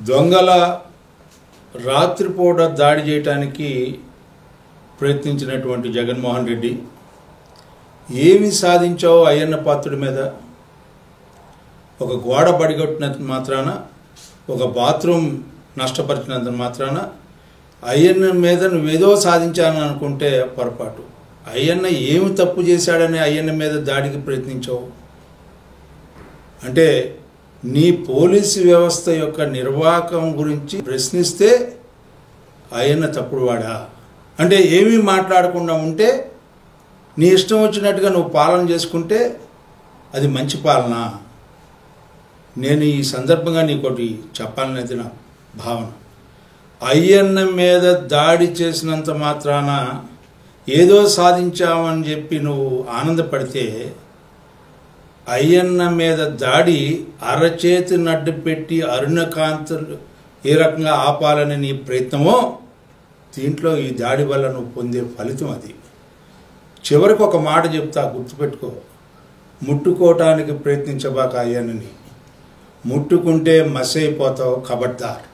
దొంగల రాత్రిపూట దాడి చేయటానికి ప్రయత్నించినటువంటి జగన్మోహన్ రెడ్డి ఏమి సాధించావు అయ్యన్న పాత్రుడి మీద ఒక గోడ పడిగొట్టినంత మాత్రాన ఒక బాత్రూమ్ నష్టపరిచినంత మాత్రాన అయ్యన్న మీద నువ్వేదో సాధించాలని అనుకుంటే పొరపాటు అయ్యన్న ఏమి తప్పు చేశాడని అయ్యన్న మీద దాడికి ప్రయత్నించావు అంటే నీ పోలీసు వ్యవస్థ యొక్క నిర్వాహకం గురించి ప్రశ్నిస్తే అయ్యన్న తప్పుడు వాడా అంటే ఏమీ మాట్లాడకుండా ఉంటే నీ ఇష్టం వచ్చినట్టుగా నువ్వు పాలన చేసుకుంటే అది మంచి పాలన నేను ఈ సందర్భంగా నీకోటి చెప్పాలనేది నా భావన అయ్యన్న మీద దాడి చేసినంత మాత్రాన ఏదో సాధించామని చెప్పి నువ్వు ఆనందపడితే అయ్యన్న మీద దాడి అరచేతి నడ్డు పెట్టి అరుణకాంతులు ఏ రకంగా ఆపాలని నీ ప్రయత్నమో దీంట్లో ఈ దాడి వల్ల నువ్వు పొందే ఫలితం అది చివరికి ఒక మాట చెప్తా గుర్తుపెట్టుకో ముట్టుకోవటానికి ప్రయత్నించబాక అయ్యన్నని ముట్టుకుంటే మసైపోతావు కబడ్దార్